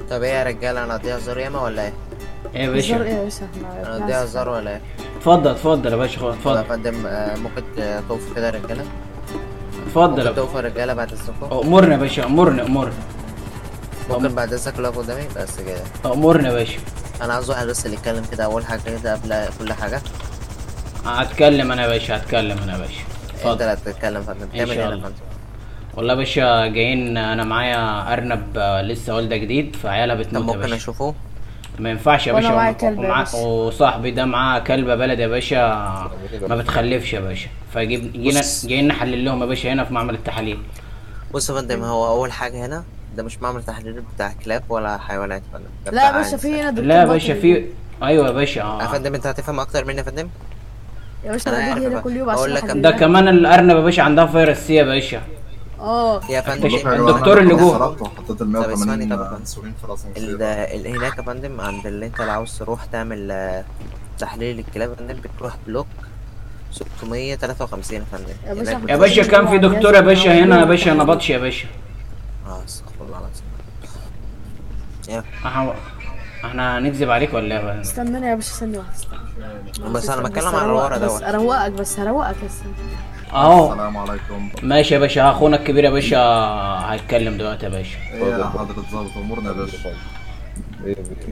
طب ايه يا رجاله انا اديها زر ياما ولا ايه؟ ايه يا الزر ايه باشا يا باشا احنا انا اديها زر ولا ايه؟ اتفضل اتفضل يا باشا خد، طب يا اتفضل فندم آه، ممكن ت- توقفوا كده يا رجاله؟ اتفضل يا ممكن باشا. توقفوا يا رجاله بعد اذنكم؟ امورنا يا باشا امورنا امورنا ممكن بعد اذنك لو قدامي بس كده امورنا يا باشا انا عاوز واحد بس اللي يتكلم كده اول حاجه كده قبل كل حاجه هتكلم انا يا باشا هتكلم انا يا باشا انت اتفضل اللي هتتكلم يا فندم إن تعمل شاء هنا يا الله. فندم والله يا باشا جايين انا معايا ارنب آه، لسه والده جديد فعيالها طب بتموت يا ممكن باشا اشوفه؟ ما ينفعش يا وأنا باشا معايا ومع- كلب يا ومع- باشا. وصاحبي ده معاه كلبه بلد يا باشا ما بتخلفش يا باشا فجيب جينا بص. جايين نحلل لهم يا باشا هنا في معمل التحاليل بص يا فندم هو اول حاجه هنا ده مش معمل تحليل بتاع كلاب ولا حيوانات يا فندم ده لا يا بتاع باشا في إنسان. هنا دكتور لا يا باشا بطني. في ايوه يا باشا يا اه فندم انت هتفهم اكتر مني يا فندم يا باشا أنا انا باجي عارف هنا بقى. كل يوم أقول عشان لك أحلل ده لها. كمان الارنب يا باشا عندها فيروس سي يا باشا اه يا فندم الدكتور- ال- الدكتور اللي جوه. صرفت وحطيت ال طب اسمعني 180 طب. انسولين في الاسانسير ال- ال- هناك يا فندم عند اللي انت لو عاوز تروح تعمل آه، تحليل الكلاب يا فندم بتروح بلوك 653 يا فندم يا باشا هناك يا باشا كان في دكتور يا باشا هنا يا باشا نبطش يا باشا اه استغفر الله العظيم يا احنا احنا هنكذب عليك ولا ايه يا فندم؟ استناني يا باشا ثانية واحدة استنى بس انا بتكلم بس على أروقك الورا بس دوت اروقك بس هروقك بس اهو السلام عليكم ماشي يا باشا اخونا الكبير يا باشا هيتكلم دلوقتي يا باشا ايه يا حضرة ظابط امورنا يا باشا